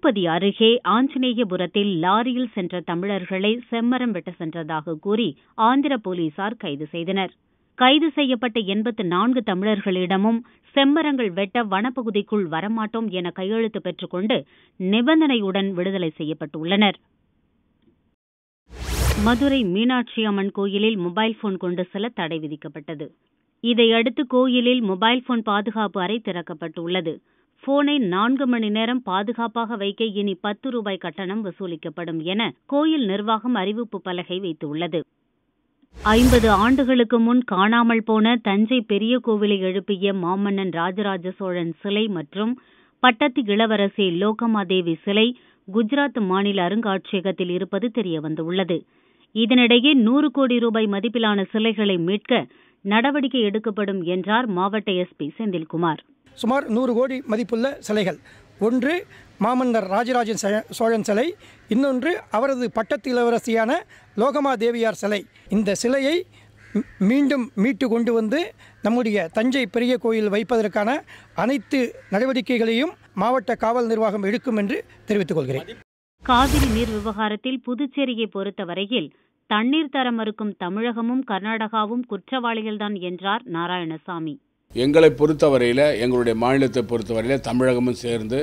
திருப்பதி அருகே ஆஞ்சநேயபுரத்தில் லாரியில் சென்ற தமிழர்களை செம்மரம் வெட்ட சென்றதாக கூறி ஆந்திர போலீசார் கைது செய்தனர் கைது செய்யப்பட்ட எண்பத்து நான்கு தமிழர்களிடமும் செம்மரங்கள் வெட்ட வனப்பகுதிக்குள் வரமாட்டோம் என கையெழுத்து பெற்றுக்கொண்டு நிபந்தனையுடன் விடுதலை செய்யப்பட்டுள்ளனர் மதுரை மீனாட்சி அம்மன் கோயிலில் மொபைல் போன் கொண்டு செல்ல தடை விதிக்கப்பட்டது இதையடுத்து கோயிலில் மொபைல் போன் பாதுகாப்பு அறை திறக்கப்பட்டுள்ளது போனை நான்கு மணி நேரம் பாதுகாப்பாக வைக்க இனி பத்து ரூபாய் கட்டணம் வசூலிக்கப்படும் என கோயில் நிர்வாகம் அறிவிப்பு பலகை வைத்துள்ளது ஐம்பது ஆண்டுகளுக்கு முன் காணாமல் போன தஞ்சை பெரிய கோவிலை எழுப்பிய மாமன்னன் ராஜராஜ சோழன் சிலை மற்றும் பட்டத்து இளவரசி லோகமாதேவி சிலை குஜராத் மாநில அருங்காட்சியகத்தில் இருப்பது தெரியவந்துள்ளது இதனிடையே நூறு கோடி ரூபாய் மதிப்பிலான சிலைகளை மீட்க நடவடிக்கை எடுக்கப்படும் என்றார் மாவட்ட எஸ்பி செந்தில்குமார் சுமார் நூறு கோடி மதிப்புள்ள சிலைகள் ஒன்று மாமன்னர் ராஜராஜன் ச- சோழன் சிலை இன்னொன்று அவரது பட்டத்து இளவரசியான லோகமா தேவியார் சிலை இந்த சிலையை மீ- மீண்டும் மீட்டு கொண்டு வந்து நம்முடைய தஞ்சை பெரிய கோயில் வைப்பதற்கான அனைத்து நடவடிக்கைகளையும் மாவட்ட காவல் நிர்வாகம் எடுக்கும் என்று தெரிவித்துக் கொள்கிறேன் காவிரி நீர் விவகாரத்தில் புதுச்சேரியை பொறுத்தவரையில் தண்ணீர் தர மறுக்கும் தமிழகமும் கர்நாடகாவும் குற்றவாளிகள்தான் என்றார் நாராயணசாமி எங்களை பொறுத்தவரையில் எங்களுடைய மாநிலத்தை பொறுத்தவரையில் தமிழகமும் சேர்ந்து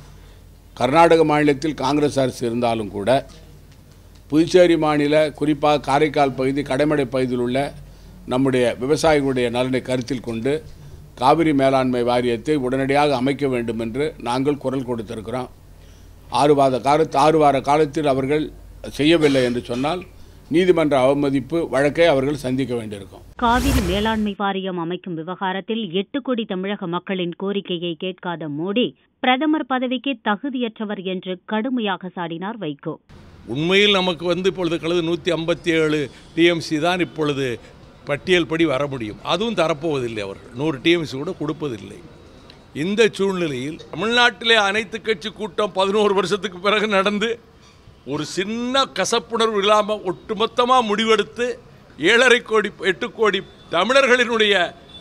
கர்நாடக மாநிலத்தில் காங்கிரஸ் அரசு இருந்தாலும் கூட புதுச்சேரி மாநில குறிப்பாக காரைக்கால் பகுதி கடைமடை பகுதியில் உள்ள நம்முடைய விவசாயிகளுடைய நலனை கருத்தில் கொண்டு காவிரி மேலாண்மை வாரியத்தை உடனடியாக அமைக்க வேண்டும் என்று நாங்கள் குரல் கொடுத்திருக்கிறோம் ஆறு வார காலத்து ஆறு வார காலத்தில் அவர்கள் செய்யவில்லை என்று சொன்னால் நீதிமன்ற அவமதிப்பு வழக்கை அவர்கள் சந்திக்க வேண்டியிருக்கும் காவிரி மேலாண்மை வாரியம் அமைக்கும் விவகாரத்தில் எட்டு கோடி தமிழக மக்களின் கோரிக்கையை கேட்காத மோடி பிரதமர் பதவிக்கு தகுதியற்றவர் என்று கடுமையாக சாடினார் வைகோ உண்மையில் நமக்கு வந்து இப்பொழுது கழுது நூற்றி ஐம்பத்தி ஏழு டிஎம்சி தான் இப்பொழுது பட்டியல் படி வர முடியும் அதுவும் தரப்போவதில்லை அவர்கள் நூறு டிஎம்சி கூட கொடுப்பதில்லை இந்த சூழ்நிலையில் தமிழ்நாட்டிலே அனைத்து கட்சி கூட்டம் பதினோரு வருஷத்துக்கு பிறகு நடந்து ஒரு சின்ன கசப்புணர்வு இல்லாமல் ஒட்டுமொத்தமாக முடிவெடுத்து ஏழரை கோடி எட்டு கோடி தமிழர்களினுடைய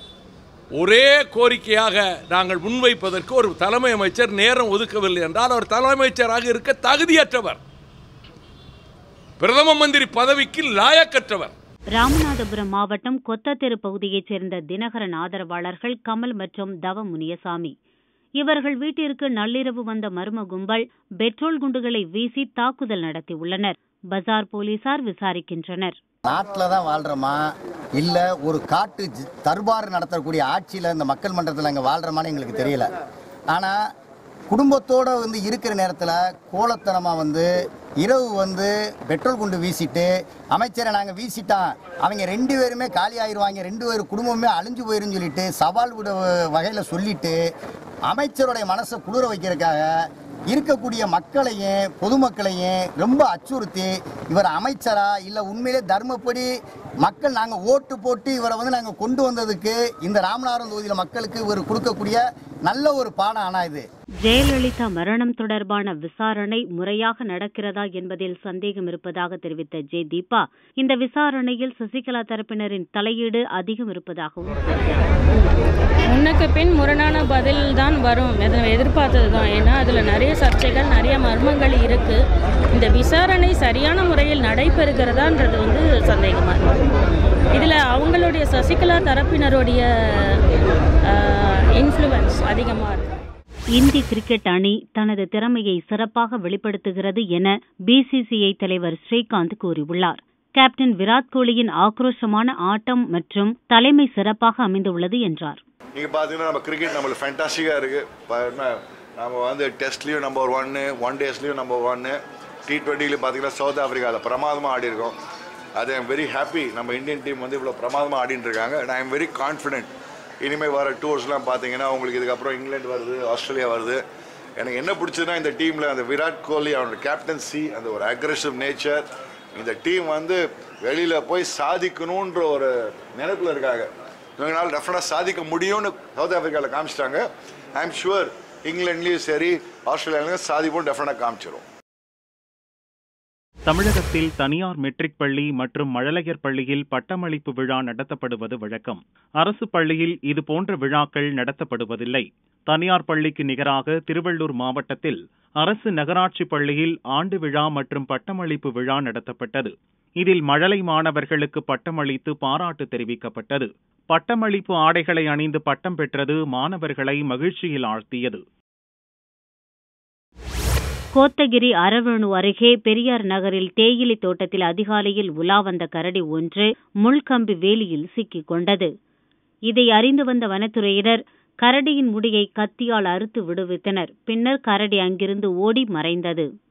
ஒரே கோரிக்கையாக நாங்கள் முன்வைப்பதற்கு ஒரு தலைமை அமைச்சர் நேரம் ஒதுக்கவில்லை என்றால் அவர் தலைமை அமைச்சராக இருக்க தகுதியற்றவர் பிரதம மந்திரி பதவிக்கு லாயக்கற்றவர் ராமநாதபுரம் மாவட்டம் கொத்தத்தெரு பகுதியைச் சேர்ந்த தினகரன் ஆதரவாளர்கள் கமல் மற்றும் தவ முனியசாமி இவர்கள் வீட்டிற்கு நள்ளிரவு வந்த மர்ம கும்பல் பெட்ரோல் குண்டுகளை வீசி தாக்குதல் நடத்தியுள்ளனர் பஜார் போலீசார் விசாரிக்கின்றனர் நாட்டில் தான் வாழ்கிறோமா இல்லை ஒரு காட்டு ஜி- தர்பார் நடத்தக்கூடிய ஆட்சியில் இந்த மக்கள் மன்றத்தில் அங்கே வாழ்கிறோமான்னு எங்களுக்கு தெரியல ஆனால் குடும்பத்தோடு வந்து இருக்கிற நேரத்தில் கோலத்தனமாக வந்து இரவு வந்து பெட்ரோல் குண்டு வீசிட்டு அமைச்சரை நாங்கள் வீசிட்டோம் அவங்க ரெண்டு பேருமே காலி ஆயிடுவாங்க ரெண்டு பேர் குடும்பமே அழிஞ்சு போயிருன்னு சொல்லிட்டு சவால் விட வகையில் சொல்லிட்டு அமைச்சருடைய மனசை குளிர வைக்கிறதுக்காக இருக்கக்கூடிய மக்களையும் பொதுமக்களையும் ரொம்ப அச்சுறுத்தி இவர் அமைச்சரா இல்லை உண்மையிலே தர்மப்படி மக்கள் நாங்கள் ஓட்டு போட்டு இவரை வந்து நாங்கள் கொண்டு வந்ததுக்கு இந்த ராமநாதபுரம் தொகுதியில் மக்களுக்கு இவர் கொடுக்கக்கூடிய நல்ல ஒரு பாடம் ஆனால் இது ஜெயலலிதா மரணம் தொடர்பான விசாரணை முறையாக நடக்கிறதா என்பதில் சந்தேகம் இருப்பதாக தெரிவித்த ஜே தீபா இந்த விசாரணையில் சசிகலா தரப்பினரின் தலையீடு அதிகம் இருப்பதாகவும் கூறினார் முன்னுக்கு பின் முரணான பதில் தான் வரும் அதை எதிர்பார்த்தது தான் ஏன்னா அதில் நிறைய சர்ச்சைகள் நிறைய மர்மங்கள் இருக்குது இந்த விசாரணை சரியான முறையில் நடைபெறுகிறதான்றது வந்து சந்தேகமாக இருக்கு இதில் அவங்களுடைய சசிகலா தரப்பினருடைய இன்ஃப்ளூயன்ஸ் அதிகமாக இருக்குது இந்தி கிரிக்கெட் அணி தனது திறமையை சிறப்பாக வெளிப்படுத்துகிறது என பிசிசிஐ தலைவர் ஸ்ரீகாந்த் கூறியுள்ளார் கேப்டன் விராட் கோலியின் ஆக்ரோஷமான ஆட்டம் மற்றும் தலைமை சிறப்பாக அமைந்துள்ளது என்றார் நீங்கள் பார்த்தீங்கன்னா நம்ம கிரிக்கெட் நம்மளுக்கு ஃபேண்டாஸ்டிக்காக இருக்குது நம்ம வந்து டெஸ்ட்லேயும் நம்பர் ஒன்று ஒன் டேஸ்லேயும் நம்பர் ஒன்று டி ட்வெண்ட்டிலையும் பார்த்தீங்கன்னா சவுத் ஆஃப்ரிக்காவில் பிரமாதமாக ஆடி இருக்கோம் அது ஐம் வெரி ஹாப்பி நம்ம இந்தியன் டீம் வந்து இவ்வளோ பிரமாதமாக ஆடிட்டு இருக்காங்க and I am very confident இனிமேல் வர டூர்ஸ்லாம் பார்த்தீங்கன்னா உங்களுக்கு இதுக்கப்புறம் இங்கிலாந்து வருது ஆஸ்திரேலியா வருது எனக்கு என்ன பிடிச்சதுன்னா இந்த டீமில் அந்த விராட் கோலி அவனோட கேப்டன்சி அந்த ஒரு அக்ரெசிவ் நேச்சர் இந்த டீம் வந்து வெளியில் போய் சாதிக்கணுன்ற ஒரு நினைப்பில் இருக்காங்க இவங்களால டெஃபினட்டாக சாதிக்க முடியும்னு சவுத் ஆஃப்ரிக்காவில் காமிச்சிட்டாங்க ஐ எம் ஷுவர் இங்கிலாந்துலேயும் சரி ஆஸ்திரேலியாலையும் சாதிப்போம் டெஃபினட்டாக காமிச்சிரும் தமிழகத்தில் தனியார் மெட்ரிக் பள்ளி மற்றும் மழலையர் பள்ளியில் பட்டமளிப்பு விழா நடத்தப்படுவது வழக்கம் அரசு பள்ளியில் இதுபோன்ற விழாக்கள் நடத்தப்படுவதில்லை தனியார் பள்ளிக்கு நிகராக திருவள்ளூர் மாவட்டத்தில் அரசு நகராட்சி பள்ளியில் ஆண்டு விழா மற்றும் பட்டமளிப்பு விழா நடத்தப்பட்டது இதில் மழலை மாணவர்களுக்கு பட்டமளித்து பாராட்டு தெரிவிக்கப்பட்டது பட்டமளிப்பு ஆடைகளை அணிந்து பட்டம் பெற்றது மாணவர்களை மகிழ்ச்சியில் ஆழ்த்தியது கோத்தகிரி அரவணு அருகே பெரியார் நகரில் தேயிலை தோட்டத்தில் அதிகாலையில் உலா வந்த கரடி ஒன்று முள்கம்பி வேலியில் சிக்கிக் கொண்டது இதை அறிந்து வந்த வனத்துறையினர் கரடியின் முடியை கத்தியால் அறுத்து விடுவித்தனர் பின்னர் கரடி அங்கிருந்து ஓடி மறைந்தது